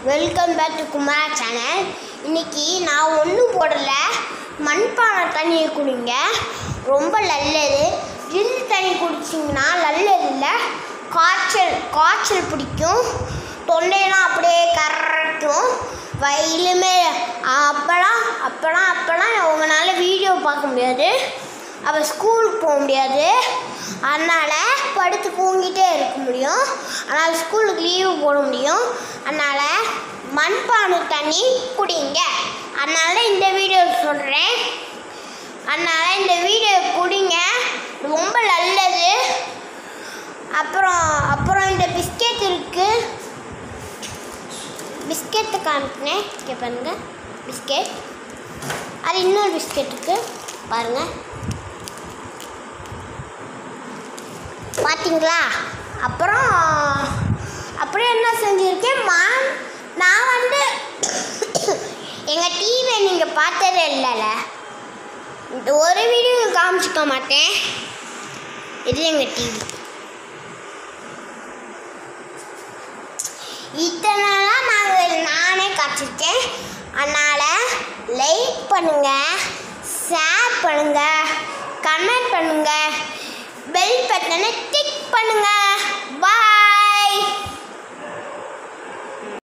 welcome back to Kumar channel இன்னைக்கு நான் ஒன்றும் போடலை மண்பானை தண்ணியை குடிங்க ரொம்ப நல்லது ஜில் தண்ணி குடிச்சிங்கன்னா நல்லது இல்லை காய்ச்சல் காய்ச்சல் பிடிக்கும் தொண்டையெல்லாம் அப்படியே கரைக்கும் வயலுமே அப்போலாம் அப்போலாம் அப்போலாம் உங்களால் வீடியோ பார்க்க முடியாது அப்போ ஸ்கூலுக்கு போக முடியாது அதனால் படுத்து தூங்கிட்டே இருக்க முடியும் அதனால் ஸ்கூலுக்கு லீவு போட முடியும் அதனால் மண்பானை தண்ணி குடிங்க அதனால இந்த வீடியோ சொல்கிறேன் அதனால் இந்த வீடியோ குடிங்க ரொம்ப நல்லது அப்புறம் அப்புறம் இந்த பிஸ்கெட் இருக்குது பிஸ்கெட்டு காமிக்கினேன் இங்கே பாருங்கள் பிஸ்கெட் அது இன்னொரு பிஸ்கெட் இருக்குது பாருங்கள் பார்த்தீங்களா அப்புறம் அப்புறம் என்ன செஞ்சுருக்கேன் மா நான் வந்து எங்கள் டிவியை நீங்கள் பார்த்ததே இல்லைல்ல இந்த ஒரு வீடியோ காமிச்சிக்க மாட்டேன் இது எங்கள் டிவி இத்தனை நாளாக நாங்கள் நானே காய்ச்சிருக்கேன் அதனால் லைக் பண்ணுங்கள் ஷேர் பண்ணுங்கள் கமெண்ட் பண்ணுங்கள் பெல் பட்டனை டிக் பண்ணுங்கள்